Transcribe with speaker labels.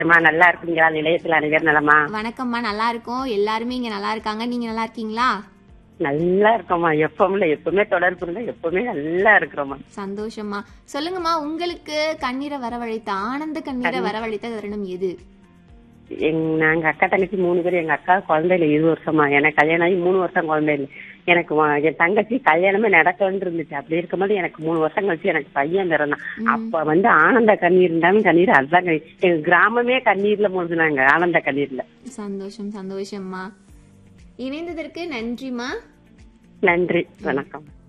Speaker 1: அம்மா நல்லா இருக்கீங்களா நிலையத்தில் அனைவர் நலமா
Speaker 2: வணக்கம்மா நல்லா இருக்கோம் எல்லாருமே இங்க நல்லா இருக்காங்க நீங்க நல்லா இருக்கீங்களா
Speaker 1: நல்லா இருக்கோம்மா எப்பவுமே எப்பவுமே தொடர்பு இருந்தா எப்பவுமே நல்லா இருக்கிறோம்மா
Speaker 2: சந்தோஷமா சொல்லுங்கம்மா உங்களுக்கு கண்ணீரை வரவழைத்த ஆனந்த கண்ணீரை வரவழைத்த தருணம் எது
Speaker 1: எங் நாங்க அக்கா தங்கச்சி மூணு பேர் எங்க அக்கா குழந்தையில இருபது வருஷமா எனக்கு கல்யாணம் ஆகி மூணு வருஷம் குழந்தை இல்லை எனக்கு வ- என் தங்கச்சி கல்யாணமே நடக்கணும்னு இருந்துச்சு அப்படி இருக்கும்போது எனக்கு மூணு வருஷம் கழிச்சு எனக்கு பையன் பிறந்தான் அப்ப வந்து ஆனந்த கண்ணீர் இருந்தாலும் கண்ணீர் அதுதான் கண்ணீர் எங்க கிராமமே கண்ணீர்ல மூழ்கினாங்க ஆனந்த கண்ணீர்ல
Speaker 2: சந்தோஷம் சந்தோஷம்மா இணைந்ததற்கு நன்றிம்மா
Speaker 1: நன்றி வணக்கம்